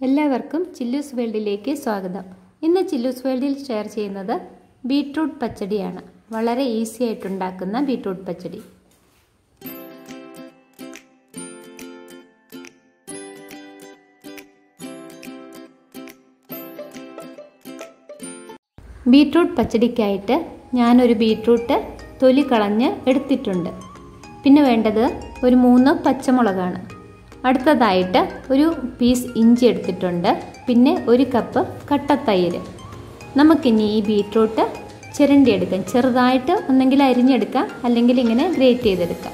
എല്ലാവർക്കും ചില്ലൂസ് വേൾഡിലേക്ക് സ്വാഗതം ഇന്ന് ചില്ലൂസ് വേൾഡിൽ ഷെയർ ചെയ്യുന്നത് ബീട്രൂട്ട് പച്ചടിയാണ് വളരെ ഈസി ആയിട്ടുണ്ടാക്കുന്ന ബീട്രൂട്ട് പച്ചടി ബീട്രൂട്ട് പച്ചടിക്കായിട്ട് ഞാനൊരു ബീട്രൂട്ട് തൊലി കളഞ്ഞ് എടുത്തിട്ടുണ്ട് പിന്നെ വേണ്ടത് ഒരു മൂന്ന് പച്ചമുളകാണ് അടുത്തതായിട്ട് ഒരു പീസ് ഇഞ്ചി എടുത്തിട്ടുണ്ട് പിന്നെ ഒരു കപ്പ് കട്ടത്തൈര് നമുക്കിനി ഈ ബീട്രൂട്ട് ചിരണ്ടിയെടുക്കാം ചെറുതായിട്ട് ഒന്നെങ്കിൽ അരിഞ്ഞെടുക്കാം അല്ലെങ്കിൽ ഇങ്ങനെ ഗ്രേറ്റ് ചെയ്തെടുക്കാം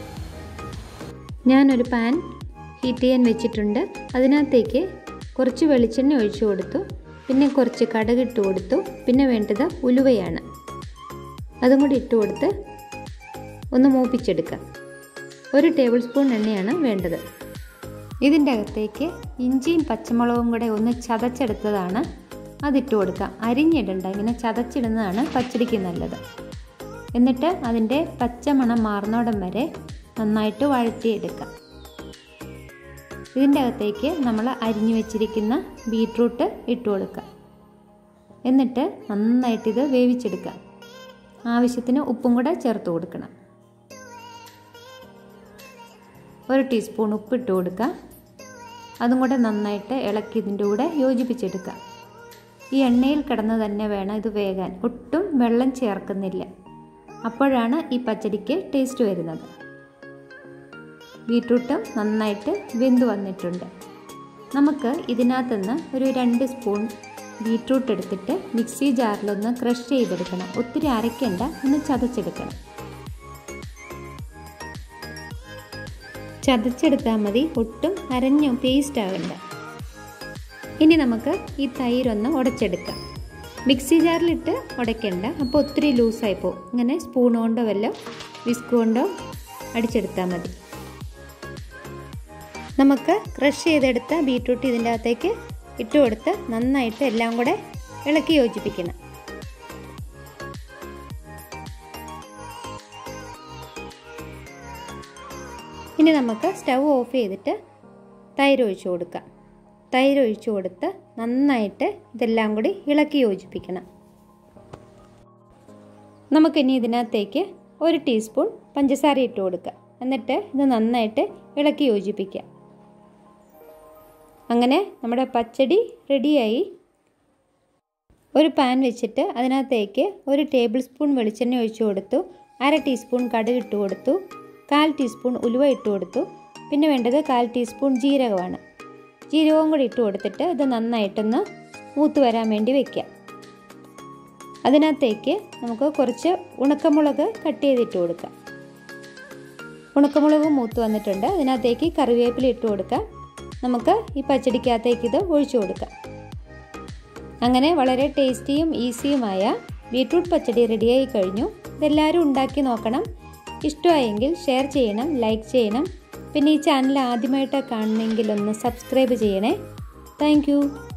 ഞാനൊരു പാൻ ഹീറ്റ് ചെയ്യാൻ വെച്ചിട്ടുണ്ട് അതിനകത്തേക്ക് കുറച്ച് വെളിച്ചെണ്ണ ഒഴിച്ചു കൊടുത്തു പിന്നെ കുറച്ച് കടുക് ഇട്ട് കൊടുത്തു പിന്നെ വേണ്ടത് ഉലുവയാണ് അതും കൂടി ഇട്ട് കൊടുത്ത് ഒന്ന് മൂപ്പിച്ചെടുക്കാം ഒരു ടേബിൾ സ്പൂൺ എണ്ണയാണ് വേണ്ടത് ഇതിൻ്റെ അകത്തേക്ക് ഇഞ്ചിയും പച്ചമുളകും കൂടെ ഒന്ന് ചതച്ചെടുത്തതാണ് അതിട്ട് കൊടുക്കാം അരിഞ്ഞിടണ്ട ഇങ്ങനെ ചതച്ചിടുന്നതാണ് പച്ചടിക്ക് നല്ലത് എന്നിട്ട് അതിൻ്റെ പച്ചമണം മാറുന്നോടം വരെ നന്നായിട്ട് വഴറ്റിയെടുക്കാം ഇതിൻ്റെ അകത്തേക്ക് നമ്മൾ അരിഞ്ഞു വെച്ചിരിക്കുന്ന ബീട്രൂട്ട് ഇട്ട് കൊടുക്കാം എന്നിട്ട് നന്നായിട്ട് ഇത് വേവിച്ചെടുക്കാം ആവശ്യത്തിന് ഉപ്പും കൂടെ ചേർത്ത് കൊടുക്കണം ഒരു ടീസ്പൂൺ ഉപ്പിട്ട് കൊടുക്കുക അതും കൂടെ നന്നായിട്ട് ഇളക്കി ഇതിൻ്റെ കൂടെ യോജിപ്പിച്ചെടുക്കുക ഈ എണ്ണയിൽ കിടന്ന് തന്നെ വേണം ഇത് വേകാൻ ഒട്ടും വെള്ളം ചേർക്കുന്നില്ല അപ്പോഴാണ് ഈ പച്ചടിക്ക് ടേസ്റ്റ് വരുന്നത് ബീട്രൂട്ടും നന്നായിട്ട് വെന്ത് വന്നിട്ടുണ്ട് നമുക്ക് ഇതിനകത്തുനിന്ന് ഒരു രണ്ട് സ്പൂൺ ബീട്രൂട്ട് എടുത്തിട്ട് മിക്സി ജാറിലൊന്ന് ക്രഷ് ചെയ്തെടുക്കണം ഒത്തിരി അരയ്ക്കേണ്ട ഒന്ന് ചതച്ചെടുക്കണം ചതച്ചെടുത്താൽ മതി ഒട്ടും അരഞ്ഞു പേസ്റ്റ് ആകണ്ട ഇനി നമുക്ക് ഈ തൈരൊന്ന് ഉടച്ചെടുക്കാം മിക്സി ജാറിലിട്ട് ഉടയ്ക്കണ്ട അപ്പോൾ ഒത്തിരി ലൂസായി പോകും ഇങ്ങനെ സ്പൂൺ കൊണ്ടോ വല്ല വിസ്ക് കൊണ്ടോ അടിച്ചെടുത്താൽ മതി നമുക്ക് ക്രഷ് ചെയ്തെടുത്ത ബീട്രൂട്ട് ഇതിൻ്റെ അകത്തേക്ക് ഇട്ട് കൊടുത്ത് നന്നായിട്ട് എല്ലാം കൂടെ ഇളക്കി യോജിപ്പിക്കണം ഇനി നമുക്ക് സ്റ്റൗ ഓഫ് ചെയ്തിട്ട് തൈര് ഒഴിച്ചു കൊടുക്കാം തൈര് ഒഴിച്ചു കൊടുത്ത് നന്നായിട്ട് ഇതെല്ലാം കൂടി ഇളക്കി യോജിപ്പിക്കണം നമുക്കിനി ഇതിനകത്തേക്ക് ഒരു ടീസ്പൂൺ പഞ്ചസാര ഇട്ട് കൊടുക്കുക എന്നിട്ട് ഇത് നന്നായിട്ട് ഇളക്കി യോജിപ്പിക്കുക അങ്ങനെ നമ്മുടെ പച്ചടി റെഡിയായി ഒരു പാൻ വെച്ചിട്ട് അതിനകത്തേക്ക് ഒരു ടേബിൾ സ്പൂൺ വെളിച്ചെണ്ണ ഒഴിച്ചു കൊടുത്തു അര ടീസ്പൂൺ കടുക് ഇട്ട് കൊടുത്തു കാൽ ടീസ്പൂൺ ഉലുവ ഇട്ട് കൊടുത്തു പിന്നെ വേണ്ടത് കാൽ ടീസ്പൂൺ ജീരകമാണ് ജീരകവും കൂടി ഇട്ട് കൊടുത്തിട്ട് ഇത് നന്നായിട്ടൊന്ന് മൂത്ത് വരാൻ വേണ്ടി വയ്ക്കാം അതിനകത്തേക്ക് നമുക്ക് കുറച്ച് ഉണക്കമുളക് കട്ട് ചെയ്തിട്ട് കൊടുക്കാം ഉണക്കമുളക് മൂത്ത് വന്നിട്ടുണ്ട് അതിനകത്തേക്ക് കറിവേപ്പില ഇട്ട് കൊടുക്കാം നമുക്ക് ഈ പച്ചടിക്കകത്തേക്ക് ഇത് ഒഴിച്ചു കൊടുക്കാം അങ്ങനെ വളരെ ടേസ്റ്റിയും ഈസിയുമായ ബീട്രൂട്ട് പച്ചടി റെഡിയായി കഴിഞ്ഞു ഇതെല്ലാവരും ഉണ്ടാക്കി നോക്കണം ഇഷ്ടമായെങ്കിൽ ഷെയർ ചെയ്യണം ലൈക്ക് ചെയ്യണം പിന്നെ ഈ ചാനൽ ആദ്യമായിട്ടാണ് കാണുന്നെങ്കിൽ ഒന്ന് സബ്സ്ക്രൈബ് ചെയ്യണേ താങ്ക്